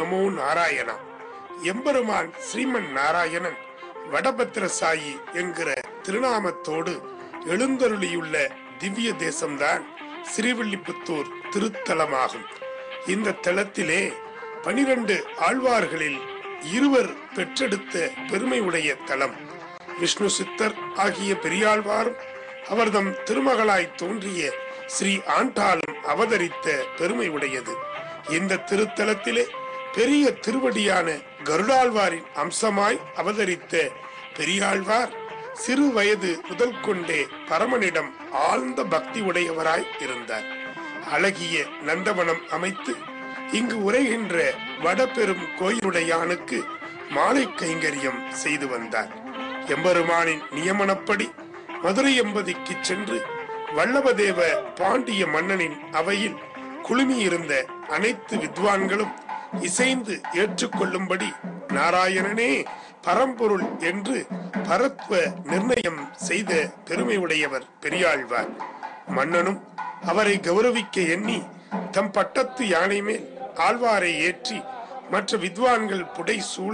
நமோ நாராயணா எம்பெருமான் ஸ்ரீமன் நாராயணன் வடபத்திரசாயி என்கிற திருநாமத்தோடு எழுந்தருளியுள்ள திவ்ய தேசம்தான் ஸ்ரீவில்லிபுத்தூர் திருத்தலமாகும் இந்த தலத்திலே பனிரெண்டு ஆழ்வார்களில் இருவர் பெற்றெடுத்த பெருமை உடைய தலம் விஷ்ணு சித்தர் ஆகிய பெரியாழ்வாரும் அவர்தம் திருமகளாய் தோன்றிய ஸ்ரீ ஆண்டாளும் அவதரித்த பெருமை உடையது இந்த திருத்தலத்திலே பெரிய திருவடியான கருடாழ்வாரின் அம்சமாய் அவதரித்த பெரியாழ்வார் சிறு வயது முதல் கொண்டே பரமனிடம் ஆழ்ந்த பக்தி உடையவராய் இருந்தார் அழகிய நந்தவனம் அமைத்து இங்கு உரைகின்ற வடபெரும் கோயிலுடையானுக்கு மாலை கைங்கரியம் செய்து வந்தார் எம்பெருமானின் நியமனப்படி மதுரை எம்பதிக்கு சென்று வல்லபதேவ பாண்டிய மன்னனின் அவையில் குழுமியிருந்த அனைத்து வித்வான்களும் இசைந்து ஏற்றுக்கொள்ளும்படி நாராயணனே பரம்பொருள் என்று பரத்வ நிர்ணயம் செய்த பெருமை உடையவர் பெரியாழ்வார் மன்னனும் அவரை கௌரவிக்க எண்ணி தம் பட்டத்து யானை மேல் ஆழ்வாரை ஏற்றி மற்ற வித்வான்கள் புடை சூழ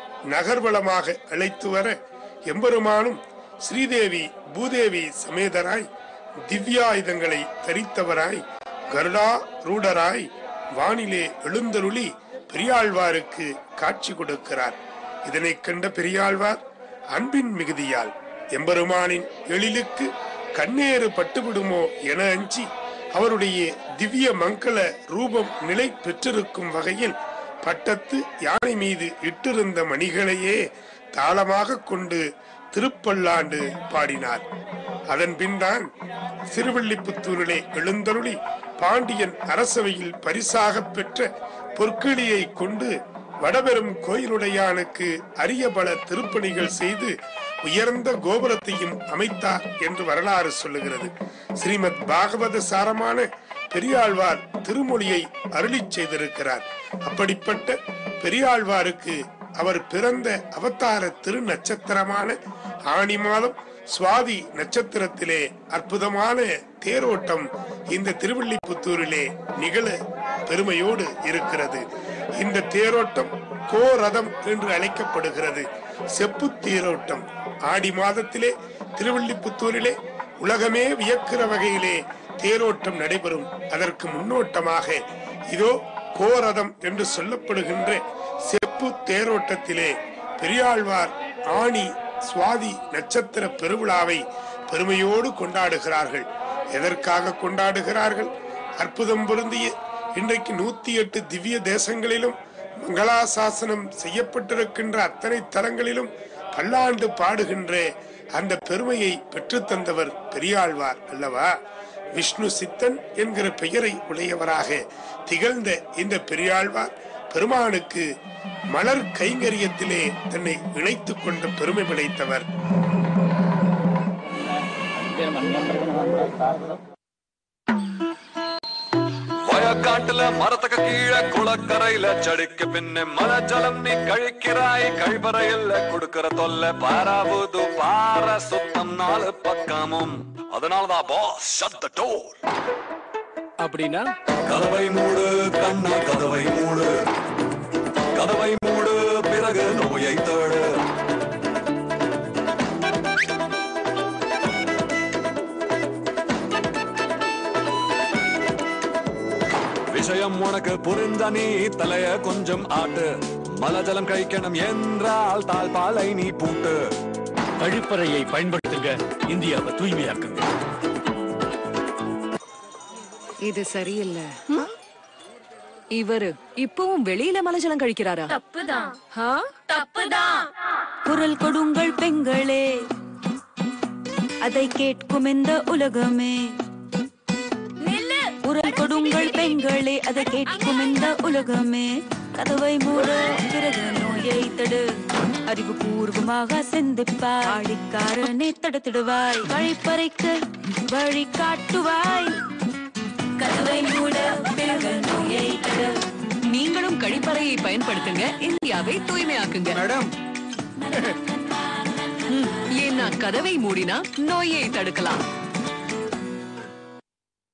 நகர்வலமாக அழைத்து வர எம்பெருமானும் ஸ்ரீதேவி பூதேவி சமேதராய் திவ்யாயுதங்களை தரித்தவராய் கருடா ரூடராய் வானிலே எழுந்தருளி பெரியாழ்வாருக்கு காட்சி கொடுக்கிறார் இதனை கண்ட பெரியாழ்வார் அன்பின் மிகுதியால் எம்பெருமானின் எழிலுக்கு கண்ணேறு பட்டுவிடுமோ என அஞ்சி அவருடைய திவ்ய மங்கள ரூபம் நிலை பெற்றிருக்கும் வகையில் பட்டத்து யானை மீது இட்டிருந்த மணிகளையே தாளமாக கொண்டு திருப்பல்லாண்டு பாடினார் அதன் பின்தான் சிறுவள்ளிபுத்தூரிலே எழுந்தருளி பாண்டியன் அரசவையில் பரிசாக பெற்ற பொற்கிளியை கொண்டு வடபெரும் கோயிலுடையானுக்கு அரிய பல திருப்பணிகள் செய்து உயர்ந்த கோபுரத்தையும் அமைத்தார் என்று வரலாறு சொல்லுகிறது ஸ்ரீமத் பாகவத சாரமான பெரியாழ்வார் திருமொழியை அருளிச் செய்திருக்கிறார் அப்படிப்பட்ட பெரியாழ்வாருக்கு அவர் பிறந்த அவதார திரு நட்சத்திரமான ஆணி மாதம் சுவாதி நட்சத்திரத்திலே அற்புதமான தேரோட்டம் இந்த திருவள்ளிபுத்தூரிலே நிகழ பெருமையோடு இருக்கிறது இந்த தேரோட்டம் கோரதம் என்று அழைக்கப்படுகிறது செப்பு தேரோட்டம் ஆடி மாதத்திலே திருவள்ளிபுத்தூரிலே உலகமே வியக்கிற வகையிலே தேரோட்டம் நடைபெறும் அதற்கு முன்னோட்டமாக இதோ கோரதம் என்று சொல்லப்படுகின்ற செப்பு தேரோட்டத்திலே பெரியாழ்வார் ஆணி சுவாதி நட்சத்திர பெருவிழாவை பெருமையோடு கொண்டாடுகிறார்கள் எதற்காக கொண்டாடுகிறார்கள் அற்புதம் பொருந்திய இன்றைக்கு நூத்தி எட்டு திவ்ய தேசங்களிலும் மங்களாசாசனம் செய்யப்பட்டிருக்கின்ற அத்தனை தலங்களிலும் பல்லாண்டு பாடுகின்ற அந்த பெருமையை பெற்றுத்தந்தவர் பெரியாழ்வார் அல்லவா விஷ்ணு சித்தன் என்கிற பெயரை உடையவராக திகழ்ந்த இந்த பெரியாழ்வார் பெருமானுக்கு மலர் கைங்கரியத்திலே தன்னை இணைத்துக் கொண்ட பெருமை படைத்தவர் வயக்காட்டுல மரத்துக்கு கீழே குளக்கரையில செடிக்கு பின்ன மலஜலம் நீ கழிக்கிறாய் கழிப்பறையில் கொடுக்கிற தொல்லை பாராவுது பார சுத்தம் நாலு பக்கமும் அதனாலதான் பாஸ் shut the door அப்படின்னா கதவை மூடு கண்ணா கதவை மூடு கதவை மூடு பிறகு நோயை தேடு விஷயம் உனக்கு புரிந்த நீ தலைய கொஞ்சம் ஆட்டு மலஜலம் கழிக்கணும் என்றால் தாழ்பாலை நீ பூட்டு கழிப்பறையை பயன்படுத்துங்க இந்தியாவை தூய்மையாக்குங்க இது சரியில்லை இவரு இப்பவும் வெளியில மலைஜலம் கழிக்கிறாரா தப்புதான் ஆ? தப்புதான் குரல் கொடுங்கள் பெண்களே அதை கேட்கும் இந்த உலகமே நில்லு குரல் கொடுங்கள் பெண்களே அதை கேட்கும் இந்த உலகமே கதவை மூட பிறகு நோயை தடு அறிவு பூர்வமாக சிந்திப்பாய் ஆடிக்காரனே தடுத்திடுவாய் கழிப்பறைக்கு வழி காட்டுவாய் கதவை மூட பிறகு நோயை தடு நீங்களும் கழிப்பறையை பயன்படுத்துங்க இந்தியாவை தூய்மையாக்குங்க மேடம் ம், ஏன்னா கதவை மூடினா நோயை தடுக்கலாம்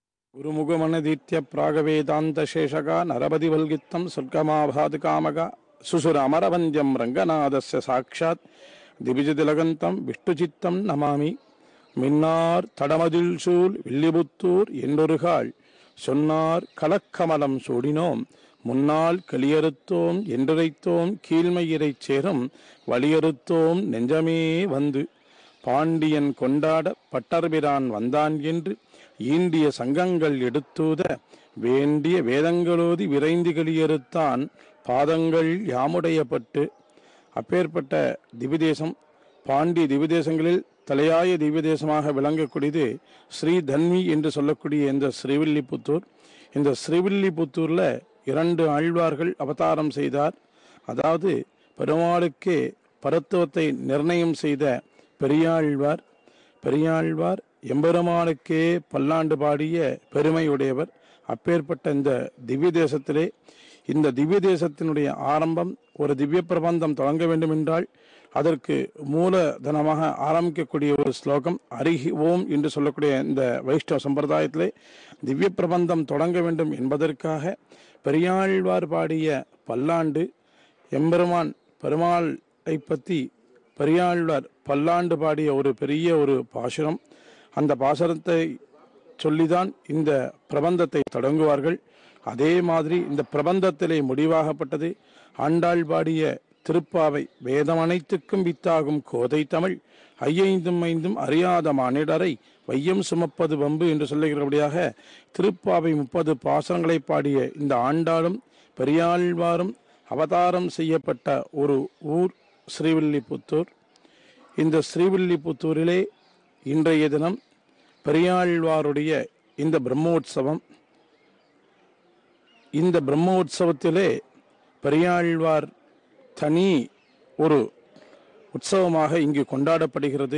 ಗುರುಮುಗುಮನದೀತ್ಯ ಪ್ರಾಗವೇದಾಂತಶೇಷಗ ನರಪದಿವಲ್ಗಿತ್ತಂ ಸ್ವರ್ಗಮಾಭಾದು ಕಾಮಗ ಸುಸುರ ಅಮರವಂದ್ಯಂ ರಂಗನಾದಸ್ಯ ಸಾಕ್ಷಾತ್ திவிஜதிலகந்தம் விஷ்ணுசித்தம் நமாமி மின்னார் தடமதில் சூழ் வில்லிபுத்தூர் என்றொருகாள் சொன்னார் கலக்கமலம் சூடினோம் முன்னால் களியறுத்தோம் என்றுரைத்தோம் கீழ்மையிரைச் சேரும் வலியறுத்தோம் நெஞ்சமே வந்து பாண்டியன் கொண்டாட பட்டர்பிரான் வந்தான் என்று ஈண்டிய சங்கங்கள் எடுத்தூத வேண்டிய வேதங்களோதி விரைந்து களியறுத்தான் பாதங்கள் யாமுடையப்பட்டு அப்பேற்பட்ட திவிதேசம் பாண்டிய திவிதேசங்களில் தலையாய திவ்யதேசமாக விளங்கக்கூடியது ஸ்ரீ தன்வி என்று சொல்லக்கூடிய இந்த ஸ்ரீவில்லிபுத்தூர் இந்த ஸ்ரீவில்லிபுத்தூரில் இரண்டு ஆழ்வார்கள் அவதாரம் செய்தார் அதாவது பெருமாளுக்கே பரத்துவத்தை நிர்ணயம் செய்த பெரியாழ்வார் பெரியாழ்வார் எம்பெருமானுக்கே பல்லாண்டு பாடிய பெருமையுடையவர் அப்பேற்பட்ட இந்த திவ்ய தேசத்திலே இந்த திவ்ய தேசத்தினுடைய ஆரம்பம் ஒரு திவ்ய பிரபந்தம் தொடங்க வேண்டும் என்றால் அதற்கு மூலதனமாக ஆரம்பிக்கக்கூடிய ஒரு ஸ்லோகம் அரிஹி ஓம் என்று சொல்லக்கூடிய இந்த வைஷ்ணவ சம்பிரதாயத்திலே திவ்ய பிரபந்தம் தொடங்க வேண்டும் என்பதற்காக பெரியாழ்வார் பாடிய பல்லாண்டு எம்பெருமான் பெருமாளை பற்றி பெரியாழ்வார் பல்லாண்டு பாடிய ஒரு பெரிய ஒரு பாசுரம் அந்த பாசுரத்தை சொல்லிதான் இந்த பிரபந்தத்தை தொடங்குவார்கள் அதே மாதிரி இந்த பிரபந்தத்திலே முடிவாகப்பட்டது ஆண்டாள் பாடிய திருப்பாவை வேதம் அனைத்துக்கும் வித்தாகும் கோதை தமிழ் ஐயைந்தும் ஐந்தும் அறியாத மானிடரை வையம் சுமப்பது வம்பு என்று சொல்லுகிறபடியாக திருப்பாவை முப்பது பாசனங்களை பாடிய இந்த ஆண்டாளும் பெரியாழ்வாரும் அவதாரம் செய்யப்பட்ட ஒரு ஊர் ஸ்ரீவில்லிபுத்தூர் இந்த ஸ்ரீவில்லிபுத்தூரிலே இன்றைய தினம் பெரியாழ்வாருடைய இந்த பிரம்மோற்சவம் இந்த பிரம்மோற்சவத்திலே பெரியாழ்வார் தனி ஒரு உற்சவமாக இங்கு கொண்டாடப்படுகிறது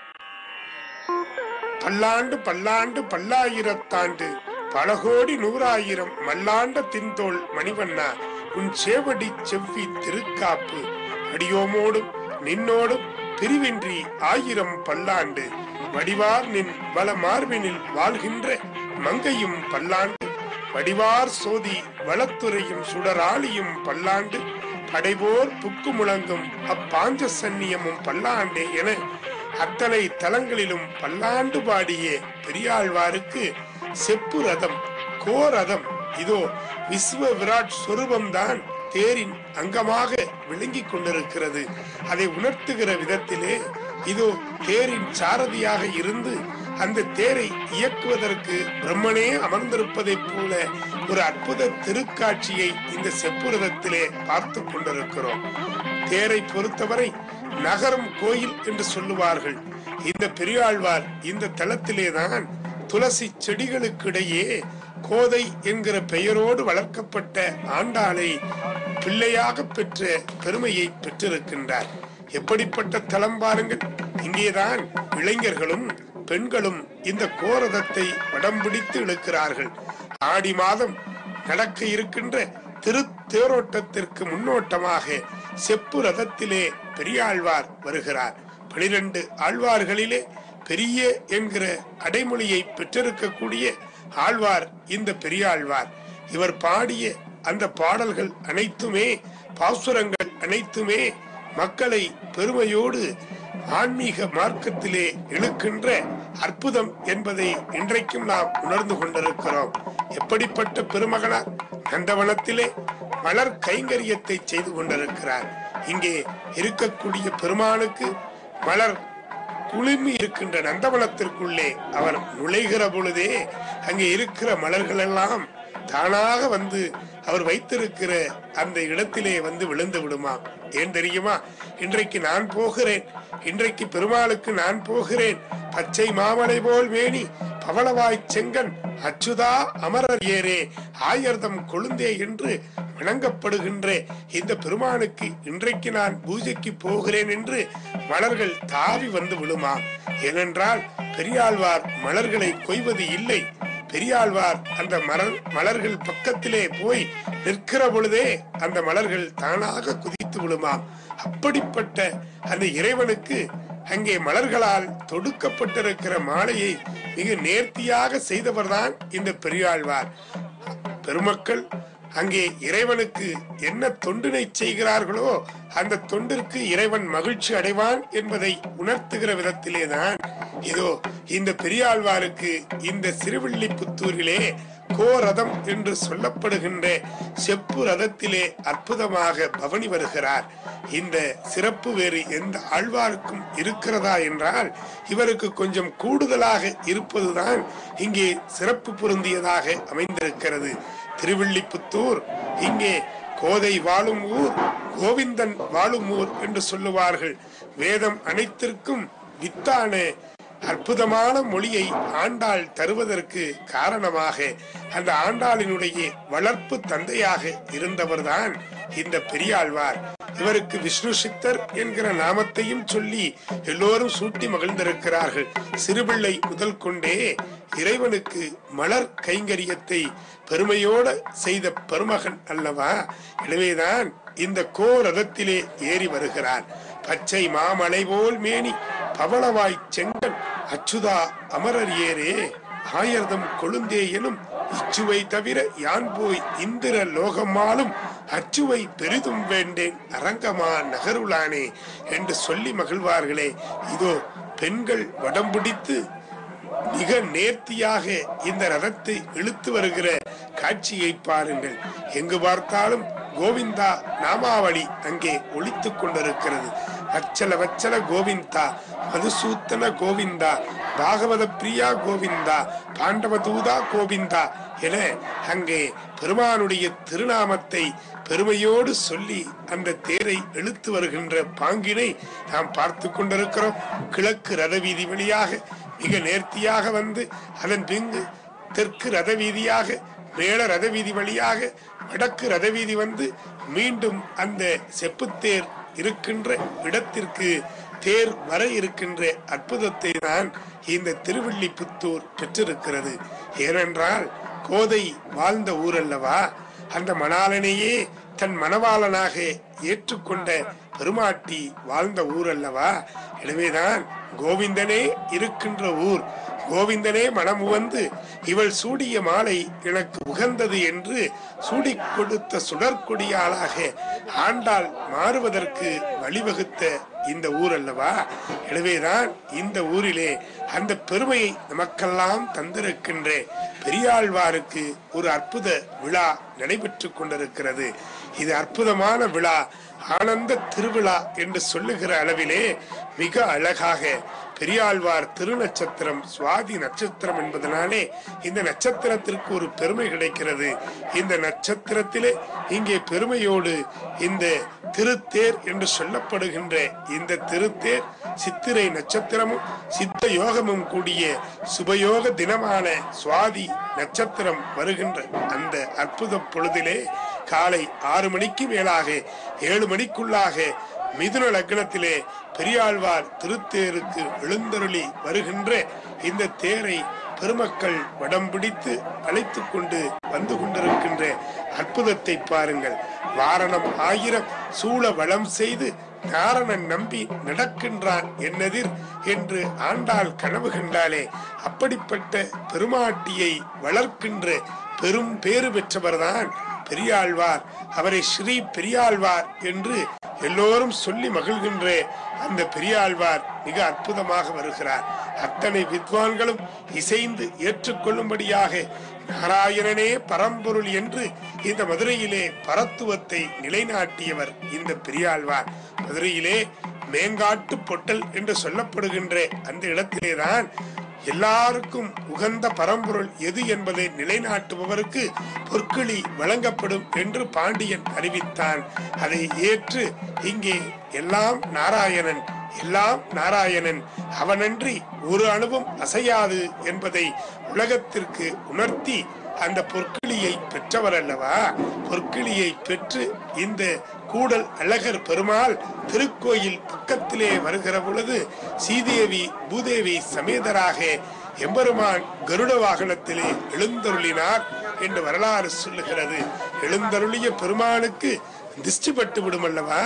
பல்லாண்டு பல்லாண்டு பல்லாயிரத்தாண்டு பல கோடி நூறாயிரம் மல்லாண்ட தின்தோள் மணிவண்ணா உன் சேவடி செவ்வி திருக்காப்பு அடியோமோடும் நின்னோடும் பிரிவின்றி ஆயிரம் பல்லாண்டு வடிவார் நின் வல மார்பினில் வாழ்கின்ற மங்கையும் பல்லாண்டு வடிவார் சோதி வளத்துறையும் சுடராளியும் பல்லாண்டு படைபோர் புக்கு முழங்கும் அப்பாஞ்ச சந்நியமும் பல்லாண்டே என அத்தனை தலங்களிலும் பல்லாண்டு பாடிய பெரியாழ்வாருக்கு செப்பு ரதம் கோரதம் இதோ விஸ்வ விராட் சொரூபம்தான் தேரின் அங்கமாக விளங்கிக் கொண்டிருக்கிறது அதை உணர்த்துகிற விதத்திலே இதோ தேரின் சாரதியாக இருந்து அந்த தேரை இயக்குவதற்கு பிரம்மனே அமர்ந்திருப்பதைப் போல ஒரு அற்புத திருக்காட்சியை இந்த செப்புரதத்திலே பார்த்து கொண்டிருக்கிறோம் தேரை பொறுத்தவரை நகரம் கோயில் என்று சொல்லுவார்கள் இந்த பெரியாழ்வார் இந்த தலத்திலேதான் துளசி செடிகளுக்கிடையே கோதை என்கிற பெயரோடு வளர்க்கப்பட்ட ஆண்டாளை பிள்ளையாக பெற்ற பெருமையை பெற்றிருக்கின்றார் எப்படிப்பட்ட தலம் பாருங்கள் இங்கேதான் இளைஞர்களும் பெண்களும் இந்த கோரதத்தை வடம் பிடித்து இழுக்கிறார்கள் ஆடி மாதம் நடக்க இருக்கின்ற திருத்தேரோட்டத்திற்கு முன்னோட்டமாக செப்பு ரதத்திலே பெரியாழ்வார் வருகிறார் பனிரெண்டு ஆழ்வார்களிலே பெரிய என்கிற அடைமொழியை பெற்றிருக்கக்கூடிய ஆழ்வார் இந்த பெரியாழ்வார் இவர் பாடிய அந்த பாடல்கள் அனைத்துமே பாசுரங்கள் அனைத்துமே மக்களை பெருமையோடு ஆன்மீக மார்க்கத்திலே இழுக்கின்ற அற்புதம் என்பதை இன்றைக்கும் நாம் உணர்ந்து கொண்டிருக்கிறோம் எப்படிப்பட்ட பெருமகனார் நந்தவனத்திலே மலர் கைங்கரியத்தை செய்து கொண்டிருக்கிறார் இங்கே இருக்கக்கூடிய பெருமானுக்கு மலர் குளிர்மி இருக்கின்ற நந்தவனத்திற்குள்ளே அவர் நுழைகிற பொழுதே அங்கே இருக்கிற மலர்கள் எல்லாம் தானாக வந்து அவர் வைத்திருக்கிற அந்த இடத்திலே வந்து விழுந்து விடுமாம் ஏன் தெரியுமா இன்றைக்கு நான் போகிறேன் இன்றைக்கு பெருமாளுக்கு நான் போகிறேன் பச்சை மாமலை போல் வேணி பவளவாய் செங்கன் அச்சுதா அமரர் ஏரே ஆயர்தம் கொழுந்தே என்று வணங்கப்படுகின்ற இந்த பெருமானுக்கு இன்றைக்கு நான் பூஜைக்கு போகிறேன் என்று மலர்கள் தாவி வந்து விழுமா ஏனென்றால் பெரியாழ்வார் மலர்களை கொய்வது இல்லை பெரியாழ்வார் அந்த மலர் மலர்கள் பக்கத்திலே போய் நிற்கிற பொழுதே அந்த மலர்கள் தானாக குதித்து விழுமாம் அப்படிப்பட்ட அந்த இறைவனுக்கு அங்கே மலர்களால் தொடுக்கப்பட்டிருக்கிற மாலையை மிக நேர்த்தியாக செய்தவர்தான் இந்த பெரியாழ்வார் பெருமக்கள் அங்கே இறைவனுக்கு என்ன தொண்டினை செய்கிறார்களோ அந்த தொண்டிற்கு இறைவன் மகிழ்ச்சி அடைவான் என்பதை உணர்த்துகிற விதத்திலேதான் இதோ இந்த பெரியாழ்வாருக்கு இந்த சிறுவில்லிபுத்தூரிலே கோரதம் என்று சொல்லப்படுகின்ற செப்பு ரதத்திலே அற்புதமாக பவனி வருகிறார் இந்த சிறப்பு வேறு எந்த ஆழ்வாருக்கும் இருக்கிறதா என்றால் இவருக்கு கொஞ்சம் கூடுதலாக இருப்பதுதான் இங்கே சிறப்பு பொருந்தியதாக அமைந்திருக்கிறது திருவில்லிபுத்தூர் இங்கே கோதை வாழும் ஊர் கோவிந்தன் வாழும் ஊர் என்று சொல்லுவார்கள் வேதம் அனைத்திற்கும் வித்தான அற்புதமான மொழியை ஆண்டாள் தருவதற்கு காரணமாக அந்த ஆண்டாளினுடைய வளர்ப்பு தந்தையாக இருந்தவர்தான் இந்த பெரியாழ்வார் இவருக்கு விஷ்ணு சித்தர் என்கிற நாமத்தையும் சொல்லி எல்லோரும் சூட்டி மகிழ்ந்திருக்கிறார்கள் சிறுபிள்ளை முதல் கொண்டே இறைவனுக்கு மலர் கைங்கரியத்தை பெருமையோட செய்த பெருமகன் அல்லவா எனவேதான் இந்த கோ ரதத்திலே ஏறி வருகிறார் பச்சை மாமலை போல் மேனி பவளவாய் செங்கன் அச்சுதா அமரர் ஏரே ஆயர்தம் கொழுந்தே எனும் இச்சுவை தவிர யான் போய் இந்திர லோகமாலும் அச்சுவை பெரிதும் வேண்டேன் அரங்கமா நகருளானே என்று சொல்லி மகிழ்வார்களே இதோ பெண்கள் வடம் பிடித்து மிக நேர்த்தியாக இந்த ரதத்தை இழுத்து வருகிற காட்சியை பாருங்கள் எங்கு பார்த்தாலும் கோவிந்தா நாமாவளி அங்கே ஒலித்துக் கொண்டிருக்கிறது வச்சல வச்சல கோவிந்தா மதுசூத்தன கோவிந்தா பாகவத பிரியா கோவிந்தா பாண்டவ தூதா கோவிந்தா என அங்கே பெருமானுடைய திருநாமத்தை பெருமையோடு சொல்லி அந்த தேரை இழுத்து வருகின்ற பாங்கினை நாம் பார்த்து கொண்டிருக்கிறோம் கிழக்கு ரத வீதி வழியாக மிக நேர்த்தியாக வந்து அதன் பின்பு தெற்கு ரத வீதியாக மேல ரத வீதி வழியாக வடக்கு ரத வீதி வந்து மீண்டும் அந்த செப்புத்தேர் இருக்கின்ற இடத்திற்கு தேர் வர இருக்கின்ற அற்புதத்தை தான் இந்த திருவில்லிபுத்தூர் பெற்றிருக்கிறது ஏனென்றால் கோதை வாழ்ந்த ஊர் அல்லவா அந்த மணாலனையே தன் மணவாளனாக ஏற்றுக்கொண்ட பெருமாட்டி வாழ்ந்த ஊர் அல்லவா எனவேதான் கோவிந்தனே இருக்கின்ற ஊர் கோவிந்தனே மனம் உவந்து இவள் சூடிய மாலை எனக்கு உகந்தது என்று சூடிக் கொடுத்த சுடற்கொடியாளாக ஆண்டாள் மாறுவதற்கு வழிவகுத்த இந்த ஊர் அல்லவா எனவேதான் இந்த ஊரிலே அந்த பெருமையை நமக்கெல்லாம் தந்திருக்கின்ற பெரியாழ்வாருக்கு ஒரு அற்புத விழா நடைபெற்றுக் கொண்டிருக்கிறது இது அற்புதமான விழா ஆனந்த திருவிழா என்று சொல்லுகிற அளவிலே மிக அழகாக பெரியாழ்வார் திருநட்சத்திரம் சுவாதி நட்சத்திரம் என்பதனாலே இந்த நட்சத்திரத்திற்கு ஒரு பெருமை கிடைக்கிறது இந்த நட்சத்திரத்திலே இங்கே பெருமையோடு இந்த திருத்தேர் என்று சொல்லப்படுகின்ற இந்த திருத்தேர் சித்திரை நட்சத்திரமும் சித்த யோகமும் கூடிய சுபயோக தினமான சுவாதி நட்சத்திரம் வருகின்ற அந்த அற்புத பொழுதிலே காலை ஆறு மணிக்கு மேலாக ஏழு மணிக்குள்ளாக மிதுன லக்னத்திலே பெரியாழ்வார் திருத்தேருக்கு எழுந்தருளி வருகின்ற இந்த தேரை பெருமக்கள் வடம் பிடித்து அழைத்துக் கொண்டு வந்து கொண்டிருக்கின்ற அற்புதத்தை பாருங்கள் வாரணம் ஆயிரம் சூழ வளம் செய்து நாரணன் நம்பி நடக்கின்றான் என்னதிர் என்று ஆண்டாள் கனவு கண்டாலே அப்படிப்பட்ட பெருமாட்டியை வளர்க்கின்ற பெரும் பேறு பெற்றவர்தான் பெரியாழ்வார் அவரை ஸ்ரீ பெரியாழ்வார் என்று எல்லோரும் சொல்லி மகிழ்கின்ற அந்த பெரியாழ்வார் மிக அற்புதமாக வருகிறார் அத்தனை வித்வான்களும் இசைந்து ஏற்றுக்கொள்ளும்படியாக நாராயணனே பரம்பொருள் என்று இந்த மதுரையிலே பரத்துவத்தை நிலைநாட்டியவர் இந்த பெரியாழ்வார் மதுரையிலே மேங்காட்டு பொட்டல் என்று சொல்லப்படுகின்ற அந்த இடத்திலேதான் எல்லாருக்கும் உகந்த பரம்பொருள் எது என்பதை நிலைநாட்டுபவருக்கு பொற்களி வழங்கப்படும் என்று பாண்டியன் அறிவித்தான் அதை ஏற்று இங்கே எல்லாம் நாராயணன் எல்லாம் நாராயணன் அவனன்றி ஒரு அணுவும் அசையாது என்பதை உலகத்திற்கு உணர்த்தி அந்த பொற்கிளியை பெற்றவர் அல்லவா பொற்கிளியை பெற்று இந்த கூடல் அழகர் பெருமாள் திருக்கோயில் பக்கத்திலே வருகிற பொழுது சீதேவி பூதேவி சமேதராக எம்பெருமான் கருட வாகனத்திலே எழுந்தருளினார் என்று வரலாறு சொல்லுகிறது எழுந்தருளிய பெருமானுக்கு திஷ்டி பட்டு விடும் அல்லவா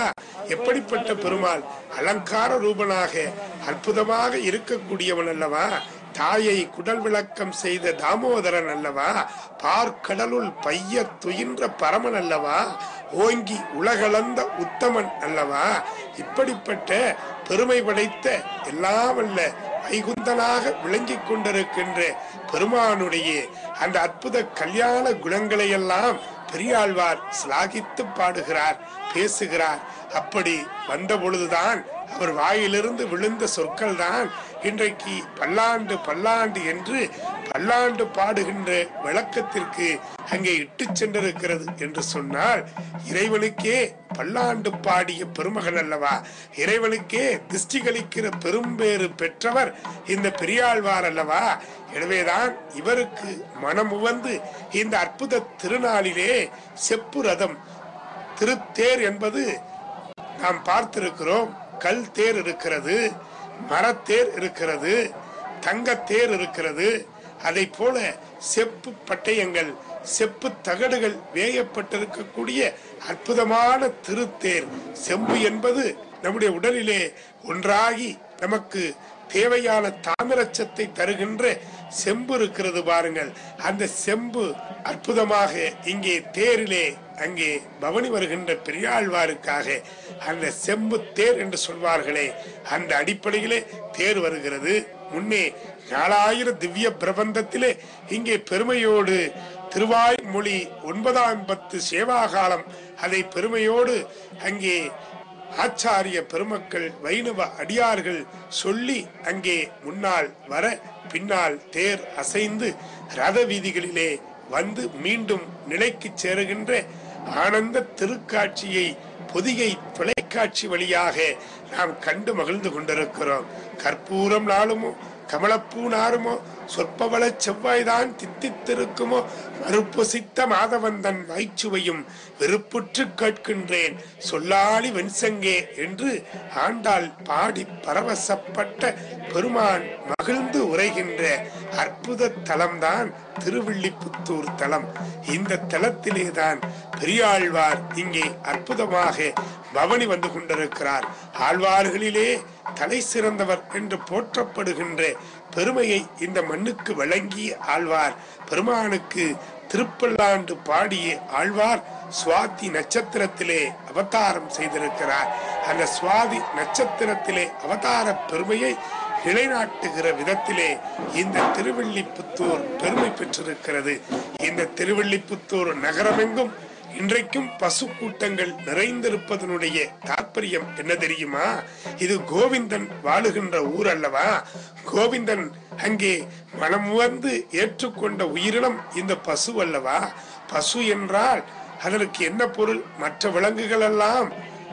எப்படிப்பட்ட பெருமாள் அலங்கார ரூபனாக அற்புதமாக இருக்கக்கூடியவன் அல்லவா தாயை குடல் விளக்கம் செய்த தாமோதரன் அல்லவா பார்க்கடலுள் பைய துயின்ற பரமன் அல்லவா ஓங்கி உலகளந்த உத்தமன் அல்லவா இப்படிப்பட்ட பெருமை படைத்த எல்லாம் வல்ல வைகுந்தனாக விளங்கிக் கொண்டிருக்கின்ற பெருமானுடைய அந்த அற்புத கல்யாண குணங்களை எல்லாம் பெரியாழ்வார் சிலாகித்து பாடுகிறார் பேசுகிறார் அப்படி வந்த பொழுதுதான் அவர் வாயிலிருந்து விழுந்த சொற்கள் தான் இன்றைக்கு பல்லாண்டு பல்லாண்டு என்று பல்லாண்டு பாடுகின்ற விளக்கத்திற்கு அங்கே இட்டு சென்றிருக்கிறது என்று சொன்னால் இறைவனுக்கே பல்லாண்டு பாடிய பெருமகன் அல்லவா இறைவனுக்கே திருஷ்டிகளிக்கிற பெரும்பேறு பெற்றவர் இந்த பெரியாழ்வார் அல்லவா எனவேதான் இவருக்கு மனமுவந்து இந்த அற்புத திருநாளிலே செப்பு ரதம் திருத்தேர் என்பது நாம் பார்த்திருக்கிறோம் கல் தேர் இருக்கிறது மரத்தேர் இருக்கிறது தங்கத்தேர் இருக்கிறது அதை போல செப்பு பட்டயங்கள் செப்பு தகடுகள் வேயப்பட்டிருக்கக்கூடிய அற்புதமான திருத்தேர் செம்பு என்பது நம்முடைய உடலிலே ஒன்றாகி நமக்கு தேவையான தாமிரச்சத்தை தருகின்ற செம்பு இருக்கிறது பாருங்கள் அந்த செம்பு அற்புதமாக இங்கே தேரிலே அங்கே பவனி வருகின்ற பெரியாழ்வாருக்காக அந்த செம்பு தேர் என்று சொல்வார்களே அந்த அடிப்படையிலே தேர் வருகிறது முன்னே நாலாயிரம் திவ்ய பிரபந்தத்திலே இங்கே பெருமையோடு திருவாய்மொழி ஒன்பதாம் பத்து சேவாகாலம் அதை பெருமையோடு அங்கே ஆச்சாரிய பெருமக்கள் வைணவ அடியார்கள் சொல்லி அங்கே முன்னால் வர பின்னால் தேர் அசைந்து ரத வீதிகளிலே வந்து மீண்டும் நிலைக்கு சேருகின்ற ஆனந்த திருக்காட்சியை பொதிகை தொலைக்காட்சி வழியாக நாம் கண்டு மகிழ்ந்து கொண்டிருக்கிறோம் கற்பூரம் நாளுமோ கமலப்பூ நாருமோ சொற்பவள செவ்வாய்தான் தித்தித்திருக்குமோ மறுப்பொசித்த மாதவந்தன் வாய்ச்சுவையும் வெறுப்புற்று கேட்கின்றேன் சொல்லாளி வெண்சங்கே என்று ஆண்டாள் பாடி பரவசப்பட்ட பெருமான் மகிழ்ந்து உரைகின்ற அற்புத தலம்தான் திருவில்லிபுத்தூர் தலம் இந்த தலத்திலேதான் பெரியாழ்வார் இங்கே அற்புதமாக பவனி வந்து கொண்டிருக்கிறார் ஆழ்வார்களிலே தலை சிறந்தவர் என்று போற்றப்படுகின்ற பெருமையை இந்த மண்ணுக்கு வழங்கிய ஆழ்வார் பெருமானுக்கு திருப்பல்லாண்டு பாடிய ஆழ்வார் சுவாதி நட்சத்திரத்திலே அவதாரம் செய்திருக்கிறார் அந்த சுவாதி நட்சத்திரத்திலே அவதார பெருமையை நிலைநாட்டுகிற விதத்திலே இந்த திருவள்ளிபுத்தூர் பெருமை பெற்றிருக்கிறது இந்த திருவள்ளிபுத்தூர் நகரமெங்கும் இன்றைக்கும் பசு கூட்டங்கள் நிறைந்திருப்பதனுடைய தாற்பயம் என்ன தெரியுமா இது கோவிந்தன் வாழுகின்ற ஊர் அல்லவா கோவிந்தன் அங்கே மனம் வந்து ஏற்றுக்கொண்ட உயிரினம் இந்த பசு அல்லவா பசு என்றால் அதற்கு என்ன பொருள் மற்ற விலங்குகள் எல்லாம்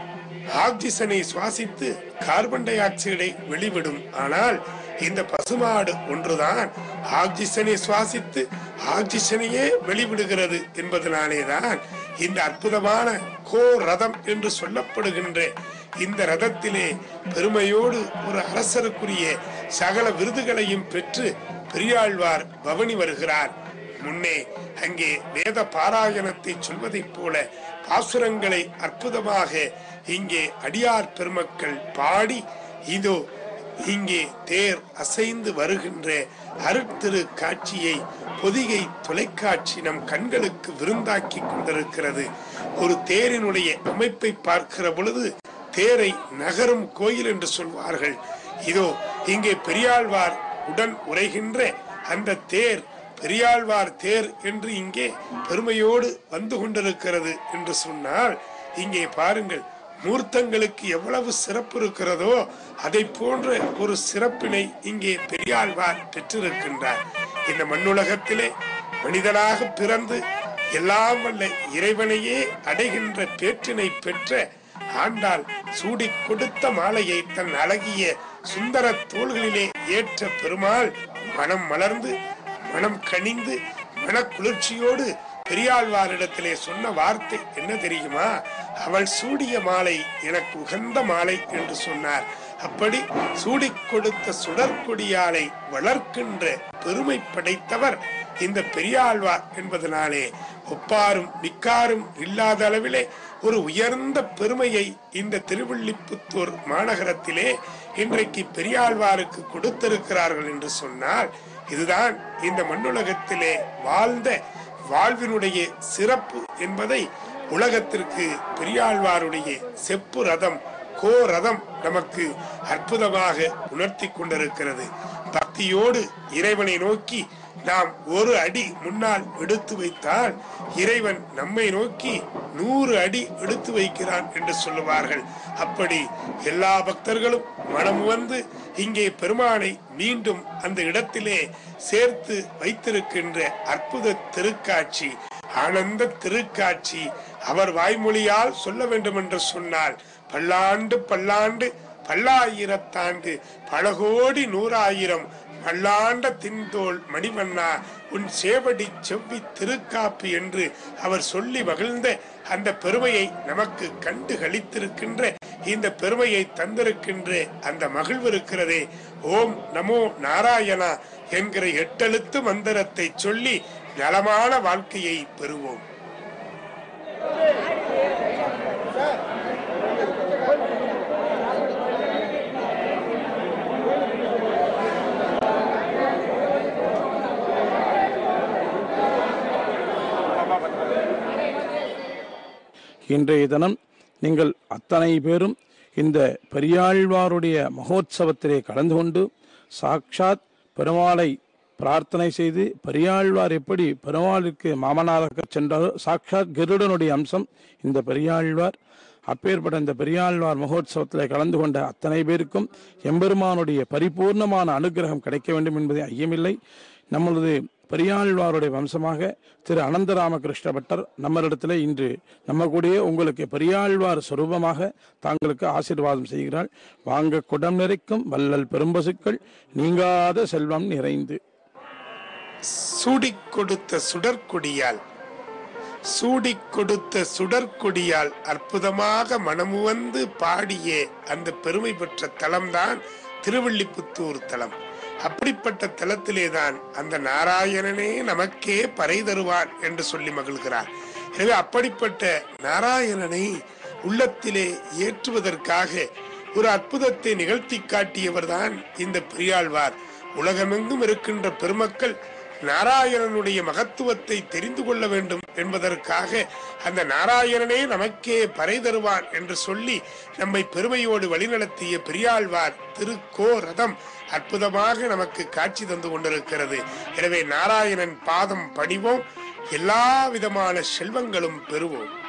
ஆக்சிஜனை சுவாசித்து கார்பன் டை ஆக்சைடை வெளிவிடும் ஆனால் இந்த பசுமாடு ஒன்றுதான் ஆக்சிஜனை சுவாசித்து ஆக்சிஜனையே வெளிவிடுகிறது என்பதனாலேதான் இந்த அற்புதமான கோ ரதம் என்று சொல்லப்படுகின்ற இந்த ரதத்திலே பெருமையோடு ஒரு அரசருக்குரிய சகல விருதுகளையும் பெற்று பெரியாழ்வார் பவனி வருகிறார் முன்னே அங்கே வேத பாராயணத்தை சொல்வதைப் போல பாசுரங்களை அற்புதமாக இங்கே அடியார் பெருமக்கள் பாடி இதோ இங்கே தேர் அசைந்து வருகின்ற அருட்திரு காட்சியை பொதிகை தொலைக்காட்சி நம் கண்களுக்கு விருந்தாக்கி கொண்டிருக்கிறது ஒரு தேரினுடைய அமைப்பை பார்க்கிற பொழுது தேரை நகரும் கோயில் என்று சொல்வார்கள் இதோ இங்கே பெரியாழ்வார் உடன் உரைகின்ற அந்த தேர் பெரியாழ்வார் தேர் என்று இங்கே பெருமையோடு வந்து கொண்டிருக்கிறது என்று சொன்னால் இங்கே பாருங்கள் மூர்த்தங்களுக்கு எவ்வளவு சிறப்பு இருக்கிறதோ அதை போன்ற ஒரு சிறப்பினை இங்கே பெரியாழ்வார் பெற்றிருக்கின்றார் இந்த மண்ணுலகத்திலே மனிதனாக பிறந்து எல்லாம் வல்ல இறைவனையே அடைகின்ற பேற்றினை பெற்ற ஆண்டாள் சூடிக் கொடுத்த மாலையை தன் அழகிய சுந்தர தோள்களிலே ஏற்ற பெருமாள் மனம் மலர்ந்து மனம் கனிந்து மனக்குளிர்ச்சியோடு பெரியாழ்வாரிடத்திலே சொன்ன வார்த்தை என்ன தெரியுமா அவள் சூடிய மாலை எனக்கு உகந்த மாலை என்று சொன்னார் அப்படி சூடிக் கொடுத்த சுடற்கொடியாலை வளர்க்கின்ற பெருமை படைத்தவர் இந்த பெரியாழ்வார் என்பதனாலே ஒப்பாரும் மிக்காரும் இல்லாத அளவிலே ஒரு உயர்ந்த பெருமையை இந்த திருவில்லிபுத்தூர் மாநகரத்திலே இன்றைக்கு பெரியாழ்வாருக்கு கொடுத்திருக்கிறார்கள் என்று சொன்னால் இதுதான் இந்த மண்ணுலகத்திலே வாழ்ந்த வாழ்வினுடைய சிறப்பு என்பதை உலகத்திற்கு பெரியாழ்வாருடைய செப்பு ரதம் கோ ரதம் நமக்கு அற்புதமாக உணர்த்தி கொண்டிருக்கிறது பக்தியோடு இறைவனை நோக்கி நாம் ஒரு அடி முன்னால் எடுத்து வைத்தால் இறைவன் நம்மை நோக்கி நூறு அடி எடுத்து வைக்கிறான் என்று சொல்லுவார்கள் அப்படி எல்லா பக்தர்களும் மனம் வந்து இங்கே பெருமானை மீண்டும் அந்த இடத்திலே சேர்த்து வைத்திருக்கின்ற அற்புத திருக்காட்சி ஆனந்த திருக்காட்சி அவர் வாய்மொழியால் சொல்ல வேண்டும் என்று சொன்னால் பல்லாண்டு பல்லாண்டு பல்லாயிரத்தாண்டு பல கோடி நூறாயிரம் பல்லாண்ட தின்தோள் மணிவண்ணா உன் சேவடி செவ்வி திருக்காப்பு என்று அவர் சொல்லி மகிழ்ந்த அந்த பெருமையை நமக்கு கண்டு களித்திருக்கின்ற இந்த பெருமையை தந்திருக்கின்ற அந்த மகிழ்வு இருக்கிறதே ஓம் நமோ நாராயணா என்கிற எட்டெழுத்து மந்திரத்தை சொல்லி நலமான வாழ்க்கையை பெறுவோம் இன்றைய தினம் நீங்கள் அத்தனை பேரும் இந்த பெரியாழ்வாருடைய மகோத்சவத்திலே கலந்து கொண்டு சாக்ஷாத் பெருமாளை பிரார்த்தனை செய்து பெரியாழ்வார் எப்படி பெருமாளுக்கு மாமனாராக சென்றாரோ சாக்ஷாத் கருடனுடைய அம்சம் இந்த பெரியாழ்வார் அப்பேற்பட்ட இந்த பெரியாழ்வார் மகோத்சவத்தில் கலந்து கொண்ட அத்தனை பேருக்கும் எம்பெருமானுடைய பரிபூர்ணமான அனுகிரகம் கிடைக்க வேண்டும் என்பதை ஐயமில்லை நம்மளது பெரியாழ்வாருடைய வம்சமாக திரு அனந்தராமகிருஷ்ண பட்டர் நம்மளிடத்தில் இன்று நம்ம கூடயே உங்களுக்கு பெரியாழ்வார் சொரூபமாக தாங்களுக்கு ஆசீர்வாதம் செய்கிறாள் வாங்க குடம் நிறைக்கும் வள்ளல் பெரும்பசுக்கள் நீங்காத செல்வம் நிறைந்து சூடிக் கொடுத்த சுடற்கொடியால் சூடிக் கொடுத்த சுடற்கொடியால் அற்புதமாக மனமுவந்து பாடிய அந்த பெருமை பெற்ற தலம்தான் திருவள்ளிபுத்தூர் தலம் அப்படிப்பட்ட தலத்திலேதான் அந்த நாராயணனே நமக்கே பறை தருவான் என்று சொல்லி மகிழ்கிறார் எனவே அப்படிப்பட்ட நாராயணனை உள்ளத்திலே ஏற்றுவதற்காக ஒரு அற்புதத்தை நிகழ்த்தி காட்டியவர்தான் இந்த பெரியாழ்வார் உலகமெங்கும் இருக்கின்ற பெருமக்கள் நாராயணனுடைய மகத்துவத்தை தெரிந்து கொள்ள வேண்டும் என்பதற்காக அந்த நாராயணனே நமக்கே பறை தருவான் என்று சொல்லி நம்மை பெருமையோடு வழிநடத்திய பெரியாழ்வார் திருக்கோ ரதம் அற்புதமாக நமக்கு காட்சி தந்து கொண்டிருக்கிறது எனவே நாராயணன் பாதம் பணிவோம் எல்லா விதமான செல்வங்களும் பெறுவோம்